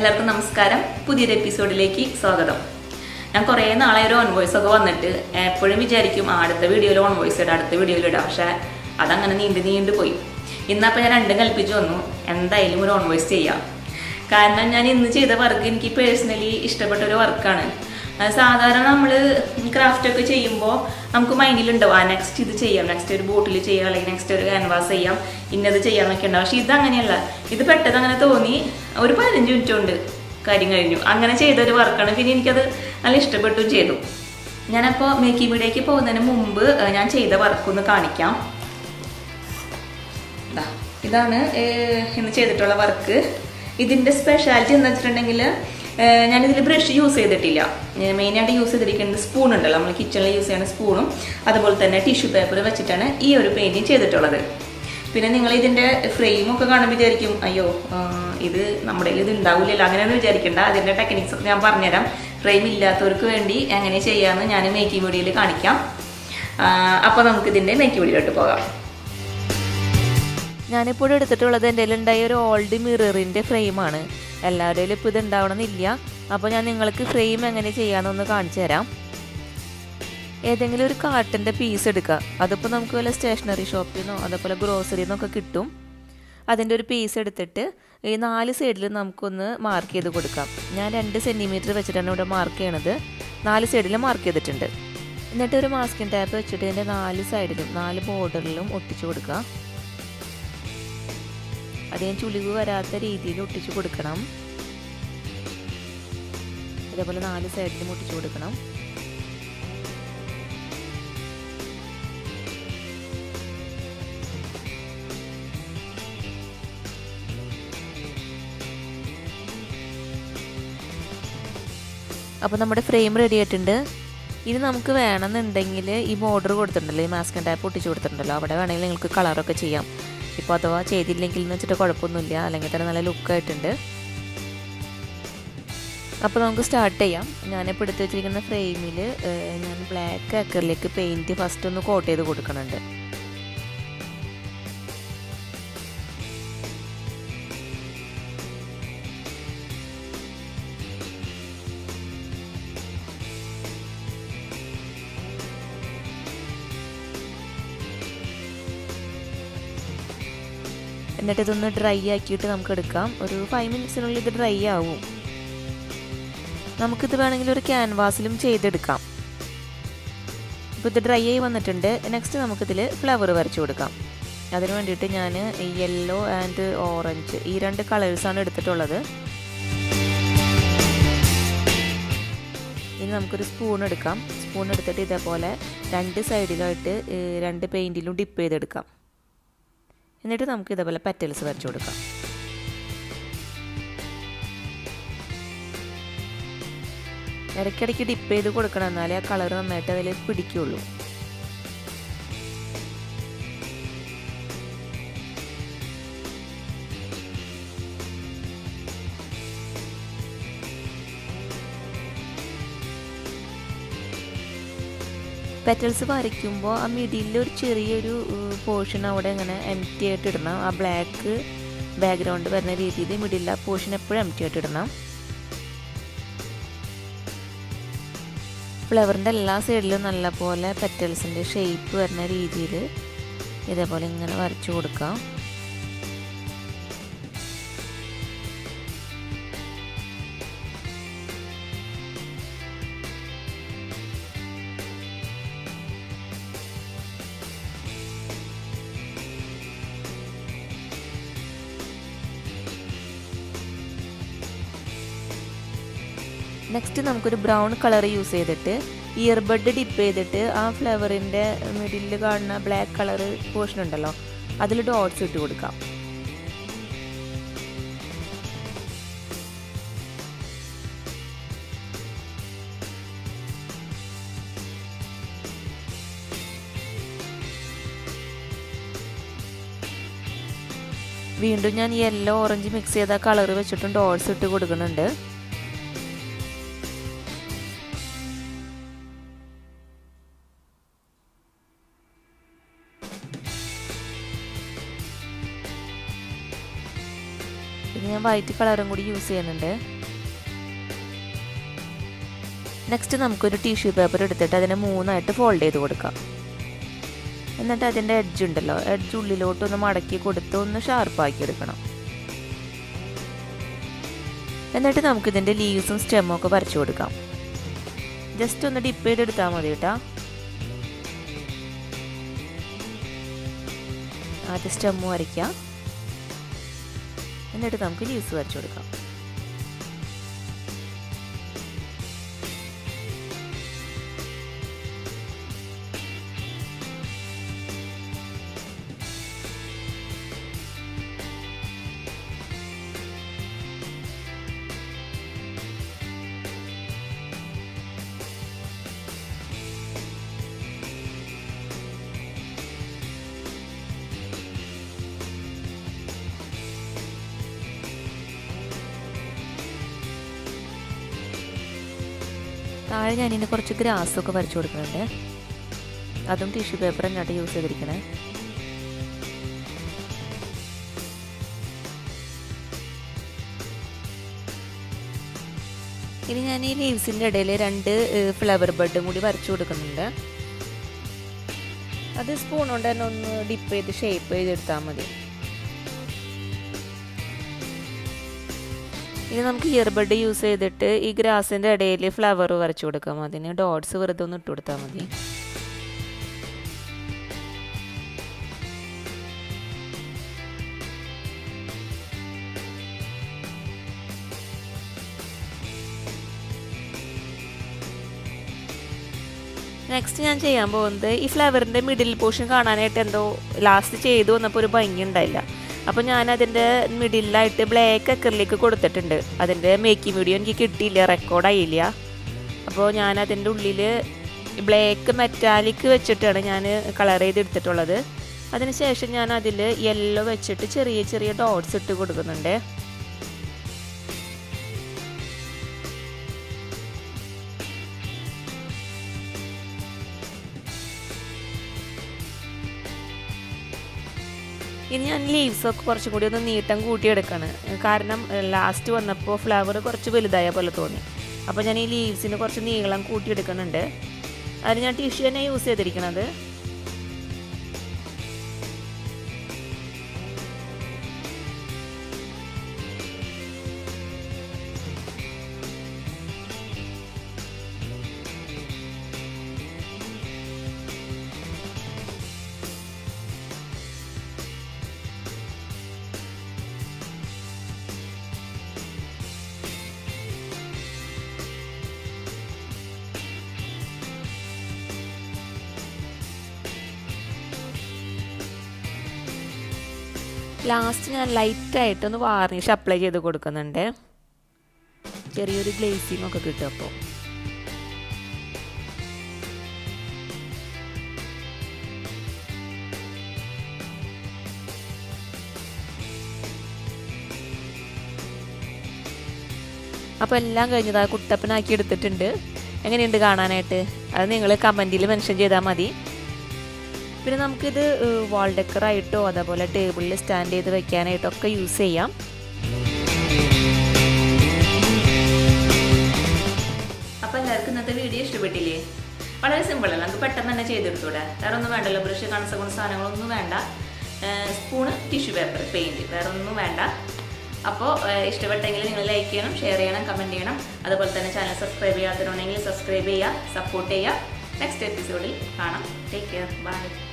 എല്ലാവർക്കും നമസ്കാരം പുതിയൊരു എപ്പിസോഡിലേക്ക് സ്വാഗതം ഞാൻ കുറേ നാളെ ഒരു ഓൺ വോയിസ് ഒക്കെ വന്നിട്ട് എപ്പോഴും വിചാരിക്കും ആ, അടുത്ത വീഡിയോയിൽ ഓൺ വോയിസ് ഇടാം അടുത്ത വീഡിയോയിൽ ഇടാം പക്ഷെ അതങ്ങനെ നീണ്ടു നീണ്ടു പോയി ഇന്നപ്പോൾ ഞാൻ രണ്ടും കൽപ്പിച്ചു വന്നു എന്തായാലും ഒരു ഓൺ വോയിസ് ചെയ്യാം കാരണം ഞാൻ ഇന്ന് ചെയ്ത വർക്ക് എനിക്ക് പേഴ്സണലി ഇഷ്ടപ്പെട്ട ഒരു വർക്കാണ് സാധാരണ നമ്മൾ ക്രാഫ്റ്റ് ഒക്കെ ചെയ്യുമ്പോൾ നമുക്ക് മൈൻഡിലുണ്ടാവും ആ നെക്സ്റ്റ് ഇത് ചെയ്യാം നെക്സ്റ്റ് ഒരു ബോട്ടിൽ ചെയ്യാം അല്ലെങ്കിൽ നെക്സ്റ്റ് ഒരു ക്യാൻവാസ് ചെയ്യാം ഇന്നത് ചെയ്യാന്നൊക്കെ ഉണ്ടാവും പക്ഷെ ഇതങ്ങനെയല്ല ഇത് പെട്ടെന്ന് അങ്ങനെ തോന്നി ഒരു പതിനഞ്ച് മിനിറ്റ് കൊണ്ട് കാര്യം കഴിഞ്ഞു അങ്ങനെ ചെയ്ത ഒരു വർക്കാണ് പിന്നെ എനിക്കത് നല്ല ഇഷ്ടപ്പെട്ടും ചെയ്തു ഞാനപ്പോൾ മേക്കിംഗ് വീഡിയോക്ക് പോകുന്നതിന് മുമ്പ് ഏഹ്, ഞാൻ ചെയ്ത വർക്കൊന്ന് കാണിക്കാം ദാ, ഇതാണ് ഏഹ്, ഇന്ന് ചെയ്തിട്ടുള്ള വർക്ക് ഇതിൻ്റെ സ്പെഷ്യാലിറ്റി എന്താ വെച്ചിട്ടുണ്ടെങ്കിൽ ഞാനിതിൽ ബ്രഷ് യൂസ് ചെയ്തിട്ടില്ല മെയിനായിട്ട് യൂസ് ചെയ്തിരിക്കുന്നത് സ്പൂൺ ഉണ്ടല്ലോ നമ്മൾ കിച്ചണിൽ യൂസ് ചെയ്യുന്ന സ്പൂണും അതുപോലെ തന്നെ ടിഷ്യൂ പേപ്പർ വെച്ചിട്ടാണ് ഈ ഒരു പെയിൻറ്റിങ് ചെയ്തിട്ടുള്ളത് പിന്നെ നിങ്ങൾ ഇതിൻ്റെ ഫ്രെയിമൊക്കെ കാണുമ്പോൾ വിചാരിക്കും അയ്യോ ആ, ഇത് നമ്മുടെ കയ്യിൽ ഇത് ഉണ്ടാവില്ലല്ലോ അങ്ങനെയൊന്നും വിചാരിക്കേണ്ട അതിൻ്റെ ടെക്നിക്സ് ഞാൻ പറഞ്ഞുതരാം ഫ്രെയിം ഇല്ലാത്തവർക്ക് വേണ്ടി എങ്ങനെ ചെയ്യാമെന്ന് ഞാൻ മേക്കിംഗ് വീഡിയോയിൽ കാണിക്കാം അപ്പോൾ നമുക്ക് ഇതിൻ്റെ മേക്കിംഗ് വീഡിയോയിലോട്ട് പോകാം ഞാനിപ്പോൾ എടുത്തിട്ടുള്ളത് എൻ്റെ ഉണ്ടായ ഒരു ഓൾഡ് മിററിൻ്റെ ഫ്രെയിമാണ് എല്ലാവരുടെയും ഇപ്പോൾ ഇത് ഉണ്ടാവണമെന്നില്ല അപ്പോൾ ഞാൻ നിങ്ങൾക്ക് ഫ്രെയിം എങ്ങനെ ചെയ്യാമെന്നൊന്ന് കാണിച്ചു തരാം ഏതെങ്കിലും ഒരു കാർട്ടൻ്റെ പീസ് എടുക്കുക അതിപ്പോൾ നമുക്ക് വല്ല സ്റ്റേഷനറി ഷോപ്പിൽ നിന്നോ അതേപോലെ ഗ്രോസറിയിൽ നിന്നൊക്കെ കിട്ടും അതിൻ്റെ ഒരു പീസ് എടുത്തിട്ട് ഈ നാല് സൈഡിൽ നമുക്കൊന്ന് മാർക്ക് ചെയ്ത് കൊടുക്കാം ഞാൻ രണ്ട് സെൻറ്റിമീറ്റർ വെച്ചിട്ടാണ് ഇവിടെ മാർക്ക് ചെയ്യണത് നാല് സൈഡിൽ മാർക്ക് ചെയ്തിട്ടുണ്ട് എന്നിട്ട് ഒരു മാസ്കിൻ ടാപ്പ് വെച്ചിട്ട് ഇതിൻ്റെ നാല് സൈഡിലും നാല് ബോർഡറിലും ഒട്ടിച്ചു കൊടുക്കുക അധികം ചുളിവ് വരാത്ത രീതിയിൽ ഒട്ടിച്ചു കൊടുക്കണം ഇതേപോലെ നാല് സൈഡിലും ഒട്ടിച്ചു കൊടുക്കണം അപ്പോൾ നമ്മുടെ ഫ്രെയിം റെഡി ആയിട്ടുണ്ട് ഇനി നമുക്ക് വേണമെന്നുണ്ടെങ്കിൽ ഈ ബോർഡർ കൊടുത്തിട്ടുണ്ടല്ലോ ഈ മാസ്കൻ ടാപ്പ് ഒട്ടിച്ച് കൊടുത്തിട്ടുണ്ടല്ലോ അവിടെ വേണമെങ്കിൽ നിങ്ങൾക്ക് കളറൊക്കെ ചെയ്യാം ഇപ്പോൾ അഥവാ ചെയ്തില്ലെങ്കിൽ എന്ന് വെച്ചിട്ട് കുഴപ്പമൊന്നുമില്ല അല്ലെങ്കിൽ തന്നെ നല്ല ലുക്കായിട്ടുണ്ട് അപ്പോൾ നമുക്ക് സ്റ്റാർട്ട് ചെയ്യാം ഞാനിപ്പോൾ എടുത്ത് വെച്ചിരിക്കുന്ന ഫ്രെയിമിൽ ഞാൻ ബ്ലാക്ക് അക്കറിലേക്ക് പെയിൻറ്റ് ഫസ്റ്റ് ഒന്ന് കോട്ട് ചെയ്ത് കൊടുക്കുന്നുണ്ട് എന്നിട്ട് ഇതൊന്ന് ഡ്രൈ ആക്കിയിട്ട് നമുക്ക് എടുക്കാം ഒരു ഫൈവ് മിനിറ്റ്സിനുള്ളിൽ ഇത് ഡ്രൈ ആവും നമുക്കിത് വേണമെങ്കിൽ ഒരു ക്യാൻവാസിലും ചെയ്തെടുക്കാം ഇപ്പോൾ ഇത് ഡ്രൈ ആയി വന്നിട്ടുണ്ട് നെക്സ്റ്റ് നമുക്കിതിൽ ഫ്ലവർ വരച്ചു കൊടുക്കാം അതിന് വേണ്ടിയിട്ട് ഞാൻ യെല്ലോ ആൻഡ് ഓറഞ്ച് ഈ രണ്ട് കളേഴ്സാണ് എടുത്തിട്ടുള്ളത് ഇനി നമുക്കൊരു സ്പൂൺ എടുക്കാം സ്പൂൺ എടുത്തിട്ട് ഇതേപോലെ രണ്ട് സൈഡിലായിട്ട് രണ്ട് പെയിൻറ്റിലും ഡിപ്പ് ചെയ്തെടുക്കാം എന്നിട്ട് നമുക്ക് ഇതേപോലെ പെറ്റൽസ് വരച്ചു കൊടുക്കാം ഇടയ്ക്കിടയ്ക്ക് ഡിപ്പ് ചെയ്ത് കൊടുക്കണം എന്നാലേ ആ കളർ നന്നായിട്ട് അതിൽ പിടിക്കുള്ളൂ പെറ്റൽസ് വരയ്ക്കുമ്പോൾ ആ മിഡിലിൽ ഒരു ചെറിയൊരു പോർഷൻ അവിടെ ഇങ്ങനെ എം ടി ആയിട്ട് ഇടണം ആ ബ്ലാക്ക് ബാക്ക്ഗ്രൗണ്ട് വരുന്ന രീതിയിൽ മിഡിൽ ആ പോർഷൻ എപ്പോഴും എം ടി ആയിട്ട് ഇടണം ഫ്ലവറിൻ്റെ എല്ലാ സൈഡിലും നല്ലപോലെ പെറ്റൽസിൻ്റെ ഷേപ്പ് വരുന്ന രീതിയിൽ ഇതേപോലെ ഇങ്ങനെ വരച്ചു കൊടുക്കാം നെക്സ്റ്റ് നമുക്കൊരു ബ്രൗൺ കളർ യൂസ് ചെയ്തിട്ട് ഇയർബഡ് ഡിപ്പ് ചെയ്തിട്ട് ആ ഫ്ലവറിൻ്റെ മിഡിലിൽ കാണുന്ന ബ്ലാക്ക് കളർ പോർഷൻ ഉണ്ടല്ലോ അതിൽ ഡോട്ട്സ് ഇട്ട് കൊടുക്കാം വീണ്ടും ഞാൻ യെല്ലോ ഓറഞ്ച് മിക്സ് ചെയ്ത കളർ വെച്ചിട്ടും ഡോട്ട്സ് ഇട്ട് കൊടുക്കുന്നുണ്ട് പിന്നെ ഞാൻ വൈറ്റ് കളറും കൂടി യൂസ് ചെയ്യുന്നുണ്ട് നെക്സ്റ്റ് നമുക്കൊരു ടിഷ്യൂ പേപ്പർ എടുത്തിട്ട് അതിനെ മൂന്നായിട്ട് ഫോൾഡ് ചെയ്ത് കൊടുക്കാം എന്നിട്ട് അതിൻ്റെ എഡ്ജ് ഉണ്ടല്ലോ എഡ്ജ് ഉള്ളിലോട്ടൊന്ന് മടക്കി കൊടുത്ത് ഒന്ന് ഷാർപ്പാക്കി എടുക്കണം എന്നിട്ട് നമുക്കിതിൻ്റെ ലീവ്സും സ്റ്റെമ്മും ഒക്കെ വരച്ചു കൊടുക്കാം ജസ്റ്റ് ഒന്ന് ഡിപ്പ് ചെയ്തെടുത്താൽ മതി കേട്ടോ ആദ്യം സ്റ്റെമ്മ് വരയ്ക്കാം എന്നിട്ട് നമുക്ക് ലീവ്സ് വരച്ചു കൊടുക്കാം താഴെ ഞാനിന് കുറച്ച് ഗ്രാസൊക്കെ വരച്ചു കൊടുക്കുന്നുണ്ട് അതും ടിഷ്യൂ പേപ്പർ തന്നെയായിട്ട് യൂസ് ചെയ്തിരിക്കണേ ഇനി ഞാൻ ഈ ലീവ്സിൻ്റെ ഇടയിൽ രണ്ട് ഫ്ലവർ ബഡും കൂടി വരച്ചു കൊടുക്കുന്നുണ്ട് അത് സ്പൂൺ കൊണ്ട് തന്നെ ഒന്ന് ഡിപ്പ് ചെയ്ത് ഷേപ്പ് ചെയ്തെടുത്താൽ മതി ഇനി നമുക്ക് ഇയർബഡ് യൂസ് ചെയ്തിട്ട് ഈ ഗ്രാസിൻ്റെ ഇടയിൽ ഫ്ലവർ വരച്ചു കൊടുക്കാം അതിന് ഡോട്ട്സ് വെറുതെ ഒന്ന് ഇട്ട് കൊടുത്താൽ മതി നെക്സ്റ്റ് ഞാൻ ചെയ്യാൻ പോകുന്നത് ഈ ഫ്ലവറിൻ്റെ മിഡിൽ പോർഷൻ കാണാനായിട്ട് എന്തോ ലാസ്റ്റ് ചെയ്തു വന്നപ്പോൾ ഒരു ഭംഗി ഉണ്ടായില്ല അപ്പോൾ ഞാൻ അതിൻ്റെ മിഡിലായിട്ട് ബ്ലാക്ക് അക്കറിലേക്ക് കൊടുത്തിട്ടുണ്ട് അതിൻ്റെ മേക്കിംഗ് വീഡിയോ എനിക്ക് കിട്ടിയില്ല റെക്കോർഡായില്ല അപ്പോൾ ഞാൻ അതിൻ്റെ ഉള്ളിൽ ബ്ലാക്ക് മെറ്റാലിക് വെച്ചിട്ടാണ് ഞാൻ കളർ ചെയ്തെടുത്തിട്ടുള്ളത് അതിനുശേഷം ഞാൻ അതിൽ യെല്ലോ വെച്ചിട്ട് ചെറിയ ചെറിയ ഡോട്ട്സ് ഇട്ട് കൊടുക്കുന്നുണ്ട് ഇനി ഞാൻ ലീവ്സൊക്കെ കുറച്ചും കൂടി ഒന്ന് നീട്ടം കൂട്ടിയെടുക്കണം കാരണം ലാസ്റ്റ് വന്നപ്പോൾ ഫ്ലവർ കുറച്ച് വലുതായ പോലെ തോന്നി അപ്പോൾ ഞാൻ ഈ ലീവ്സിന് കുറച്ച് നീളം കൂട്ടിയെടുക്കുന്നുണ്ട് അതിന് ഞാൻ ടിഷ്യൂ തന്നെ യൂസ് ചെയ്തിരിക്കണത് ലാസ്റ്റ് ഞാൻ ലൈറ്റായിട്ടൊന്ന് വാർണിഷ് അപ്ലൈ ചെയ്ത് കൊടുക്കുന്നുണ്ട് ചെറിയൊരു ഗ്ലേസിങ് ഒക്കെ കിട്ടും അപ്പോൾ അപ്പോൾ എല്ലാം കഴിഞ്ഞത് ആ കുട്ടപ്പനാക്കി എടുത്തിട്ടുണ്ട് എങ്ങനെയുണ്ട് കാണാനായിട്ട് അത് നിങ്ങൾ കമൻറ്റിൽ മെൻഷൻ ചെയ്താൽ മതി പിന്നെ നമുക്കിത് വാൾ ഡെക്കറായിട്ടോ അതേപോലെ ടേബിളിൽ സ്റ്റാൻഡ് ചെയ്ത് വെക്കാനായിട്ടോ ഒക്കെ യൂസ് ചെയ്യാം അപ്പോൾ എല്ലാവർക്കും ഇന്നത്തെ വീഡിയോ ഇഷ്ടപ്പെട്ടില്ലേ വളരെ സിമ്പിളല്ല നമുക്ക് പെട്ടെന്ന് തന്നെ ചെയ്തെടുത്തൂടെ വേറെ ഒന്നും വേണ്ടല്ലോ ബ്രഷ് കണസ സാധനങ്ങളൊന്നും വേണ്ട സ്പൂണ് ടിഷ്യൂ പേപ്പർ പെയിൻറ് വേറെ ഒന്നും വേണ്ട അപ്പോൾ ഇഷ്ടപ്പെട്ടെങ്കിൽ നിങ്ങൾ ലൈക്ക് ചെയ്യണം ഷെയർ ചെയ്യണം കമൻറ്റ് ചെയ്യണം അതുപോലെ തന്നെ ചാനൽ സബ്സ്ക്രൈബ് ചെയ്യാത്തവരുണ്ടെങ്കിൽ സബ്സ്ക്രൈബ് ചെയ്യുക സപ്പോർട്ട് ചെയ്യുക നെക്സ്റ്റ് എപ്പിസോഡിൽ കാണാം ടേക്ക് കെയർ ബൈ